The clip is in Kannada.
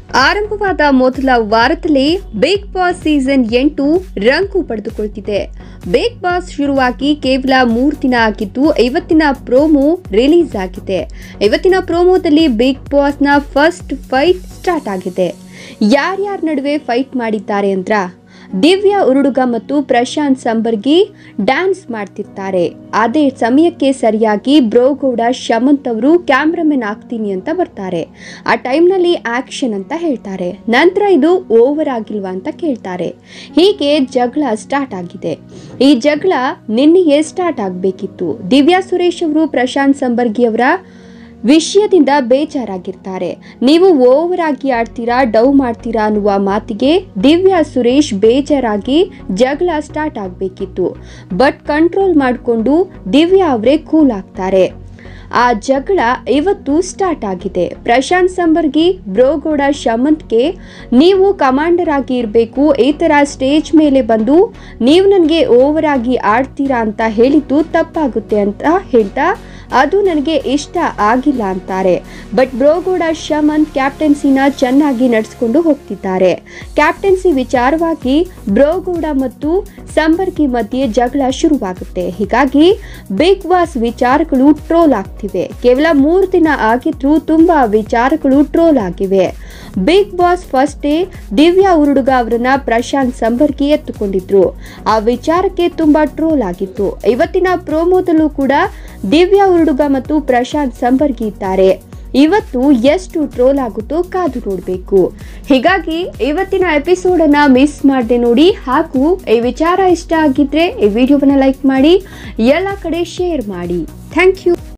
ಆರಂಭವಾದ ಮೊದಲ ವಾರದಲ್ಲೇ ಬಿಗ್ ಬಾಸ್ ಸೀಸನ್ ಎಂಟು ರಂಗು ಪಡೆದುಕೊಳ್ತಿದೆ ಬಿಗ್ ಬಾಸ್ ಶುರುವಾಗಿ ಕೇವಲ ಮೂರು ದಿನ ಆಗಿದ್ದು ಇವತ್ತಿನ ಪ್ರೋಮೋ ರಿಲೀಸ್ ಆಗಿದೆ ಇವತ್ತಿನ ಪ್ರೋಮೋದಲ್ಲಿ ಬಿಗ್ ಬಾಸ್ನ ಫಸ್ಟ್ ಫೈಟ್ ಸ್ಟಾರ್ಟ್ ಆಗಿದೆ ಯಾರ್ಯಾರ ನಡುವೆ ಫೈಟ್ ಮಾಡಿದ್ದಾರೆ ಅಂದ್ರ ದಿವ್ಯಾ ಉರುಡುಗ ಮತ್ತು ಪ್ರಶಾಂತ್ ಸಂಬರ್ಗಿ ಡ್ಯಾನ್ಸ್ ಮಾಡ್ತಿರ್ತಾರೆ ಅದೇ ಸಮಯಕ್ಕೆ ಸರಿಯಾಗಿ ಬ್ರೋಗೌಡ ಶಮಂತ್ ಅವರು ಕ್ಯಾಮ್ರಾಮನ್ ಆಗ್ತೀನಿ ಅಂತ ಬರ್ತಾರೆ ಆ ಟೈಮ್ನಲ್ಲಿ ಆಕ್ಷನ್ ಅಂತ ಹೇಳ್ತಾರೆ ನಂತರ ಇದು ಓವರ್ ಆಗಿಲ್ವಾ ಅಂತ ಕೇಳ್ತಾರೆ ಹೀಗೆ ಜಗಳ ಸ್ಟಾರ್ಟ್ ಆಗಿದೆ ಈ ಜಗಳ ನಿನ್ನೆಯೇ ಸ್ಟಾರ್ಟ್ ಆಗಬೇಕಿತ್ತು ದಿವ್ಯಾ ಸುರೇಶ್ ಅವರು ಪ್ರಶಾಂತ್ ಸಂಬರ್ಗಿ ಅವರ ವಿಷಯದಿಂದ ಬೇಜಾರಾಗಿರ್ತಾರೆ ನೀವು ಓವರ್ ಆಗಿ ಆಡ್ತೀರಾ ಡೌ ಮಾಡ್ತೀರಾ ಅನ್ನುವ ಮಾತಿಗೆ ದಿವ್ಯಾ ಸುರೇಶ್ ಬೇಜಾರಾಗಿ ಜಗಳ ಸ್ಟಾರ್ಟ್ ಆಗಬೇಕಿತ್ತು ಬಟ್ ಕಂಟ್ರೋಲ್ ಮಾಡಿಕೊಂಡು ದಿವ್ಯಾ ಅವರೇ ಕೂಲ್ ಆಗ್ತಾರೆ ಆ ಜಗಳ ಇವತ್ತು ಸ್ಟಾರ್ಟ್ ಆಗಿದೆ ಪ್ರಶಾಂತ್ ಸಂಬರ್ಗಿ ಬ್ರೋಗೌಡ ಶಮಂತ್ಗೆ ನೀವು ಕಮಾಂಡರ್ ಆಗಿ ಇರಬೇಕು ಈ ಥರ ಸ್ಟೇಜ್ ಮೇಲೆ ಬಂದು ನೀವು ನನಗೆ ಓವರ್ ಆಗಿ ಆಡ್ತೀರಾ ಅಂತ ಹೇಳಿದ್ದು ತಪ್ಪಾಗುತ್ತೆ ಅಂತ ಹೇಳ್ತಾ ಅದು ನನಗೆ ಇಷ್ಟ ಆಗಿಲ್ಲ ಅಂತಾರೆ ಬಟ್ ಬ್ರೋಗೌಡ ಶಮಂತ್ ಕ್ಯಾಪ್ಟನ್ಸಿನ ಚೆನ್ನಾಗಿ ನಡೆಸ್ಕೊಂಡು ಹೋಗ್ತಿದ್ದಾರೆ ಕ್ಯಾಪ್ಟನ್ಸಿ ವಿಚಾರವಾಗಿ ಬ್ರೋಗೌಡ ಮತ್ತು ಸಂಬರ್ಗಿ ಮಧ್ಯೆ ಜಗಳ ಶುರುವಾಗುತ್ತೆ ಹೀಗಾಗಿ ಬಿಗ್ ಬಾಸ್ ವಿಚಾರಗಳು ಟ್ರೋಲ್ ಆಗ್ತಿವೆ ಕೇವಲ ಮೂರು ದಿನ ಆಗಿದ್ರೂ ತುಂಬಾ ವಿಚಾರಗಳು ಟ್ರೋಲ್ ಆಗಿವೆ big boss first day Divya Uruduga ಅವರನ್ನ ಪ್ರಶಾಂತ್ ಸಂಬರ್ಗಿ ಎತ್ತುಕೊಂಡಿದ್ರು ಆ ವಿಚಾರಕ್ಕೆ ತುಂಬಾ ಟ್ರೋಲ್ ಆಗಿತ್ತು ಇವತ್ತಿನ ಪ್ರೋಮೋದಲ್ಲೂ ಕೂಡ ದಿವ್ಯಾ ಉರುಡುಗ ಮತ್ತು ಪ್ರಶಾಂತ್ ಸಂಬರ್ಗಿ ಇದ್ದಾರೆ ಇವತ್ತು ಎಷ್ಟು ಟ್ರೋಲ್ ಆಗುತ್ತೋ ಕಾದು ನೋಡಬೇಕು ಹೀಗಾಗಿ ಇವತ್ತಿನ ಎಪಿಸೋಡ್ ಅನ್ನ ಮಿಸ್ ಮಾಡದೆ ನೋಡಿ ಹಾಗೂ ಈ ವಿಚಾರ ಇಷ್ಟ ಆಗಿದ್ರೆ ಈ ವಿಡಿಯೋವನ್ನ ಲೈಕ್ ಮಾಡಿ ಎಲ್ಲ ಕಡೆ ಶೇರ್ ಮಾಡಿ ಥ್ಯಾಂಕ್ ಯು